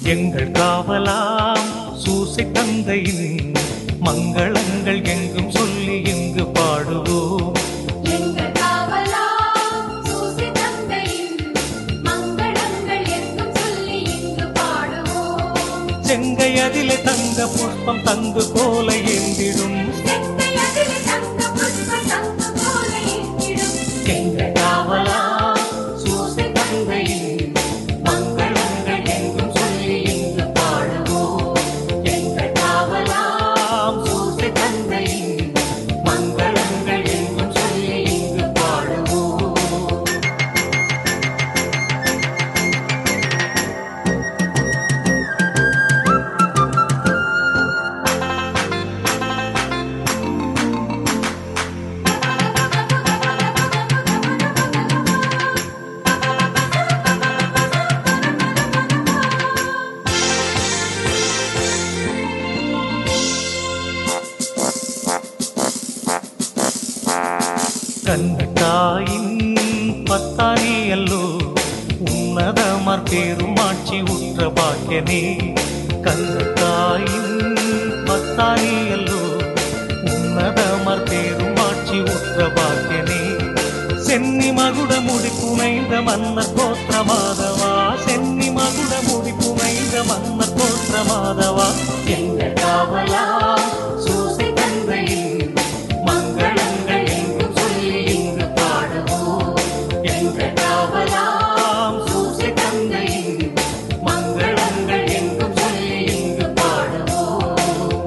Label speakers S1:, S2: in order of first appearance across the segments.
S1: எங்கள் காவலாம் சூசை தந்தையின் மங்களங்கள் எங்கும் சொல்லி இங்கு பாடுவோம்
S2: எங்கள் காவலாம் சூசி தந்தையின் மங்களங்கள் எங்கும் சொல்லி இங்கு பாடுவோம்
S1: செங்கை அதிலே தங்க புஷ்பம் தங்கு போல ஏந்திடும்
S2: செங்கை அதிலே தங்க புஷ்பம் தங்க போல எங்கிடும்
S1: எங்கள் காவலாம் சூசை தந்தையின் மங்களங்கள் எங்கும் சொல்லி இங்கு பாடுவோம் எங்கள் காவலாம் சூசை தந்தையின் மங்களங்கள் எங்கும் சொல்லி இங்கு பாடுவோம் கண்ணத்தாயின் பத்தானியல்லோ உன்னதமார் பேருமாட்சி உற்ற பாக்கியனே கண்ணத்தாயின் பத்தானியல்லோ உன்னதமார் பேருமாட்சி உற்ற பாக்கியனே சென்னி மகுட முடி புனைந்த மன்னர் கோத்திர மாதவா சென்னி மகுட முடி புனைந்த மன்னர் கோத்திர மாதவா எங்கள் காவலா சூசை தந்தையின் மங்களங்கள் எங்கும் சொல்லி இங்கு பாடுவோம் எங்கள் காவலாம் சூசை தந்தையின் மங்களங்கள் எங்கும் சொல்லி இங்கு பாடுவோம்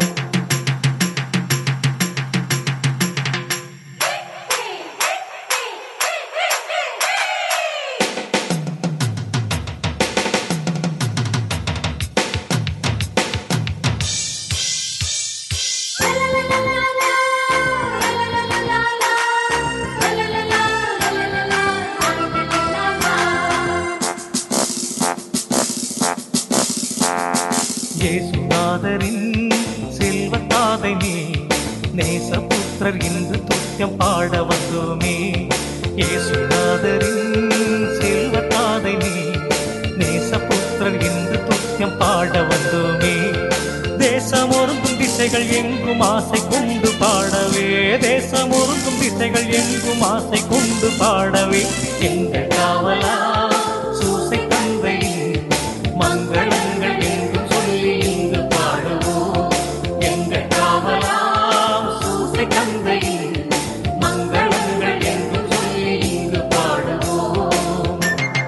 S1: இயேசுநாதரின் செல்வத்தாதை நீ நேசபுத்திரர் இன்று துத்தியம் பாட வந்தோமே இயேசுநாதரின் செல்வத்தாதை நீ நேசபுத்திரர் இன்று துத்தியம் பாட வந்தோமே தேசம் ஒருங்கும் திசைகள் எங்கும் ஆசை கொண்டு பாடவே தேசம் ஒருங்கும் திசைகள் எங்கும் ஆசை கொண்டு பாடவே எங்கள் காவலா சூசை தந்தையின் மங்களங்கள் எங்கும் சொல்லி இங்கு பாடுவோம் எங்கள் காவலாம் சூசை தந்தையின் மங்களங்கள் எங்கும் சொல்லி இங்கு பாடுவோம்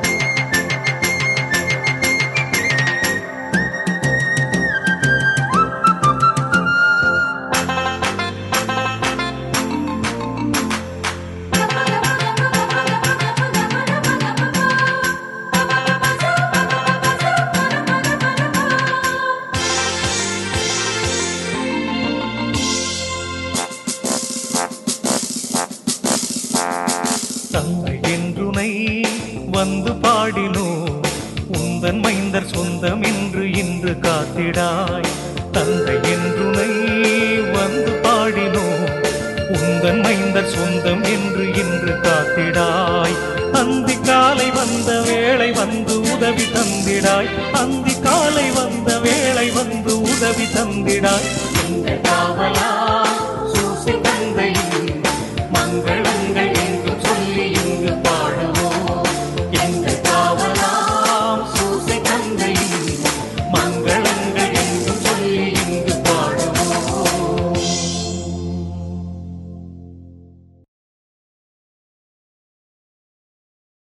S1: தந்தை என்றுனை வந்து பாடினோ உந்தன் மைந்தர் சொந்தம் என்று இன்று காத்திடாய் தந்தை என்றுனை வந்து பாடினோ உந்தன் மைந்தர் சொந்தம் என்று இன்று காத்திடாய் அந்தி காலை வந்த வேளை வந்து உதவி தந்திடாய் அந்தி காலை வந்த வேளை வந்து உதவி தந்திடாய் எங்கள் காவலா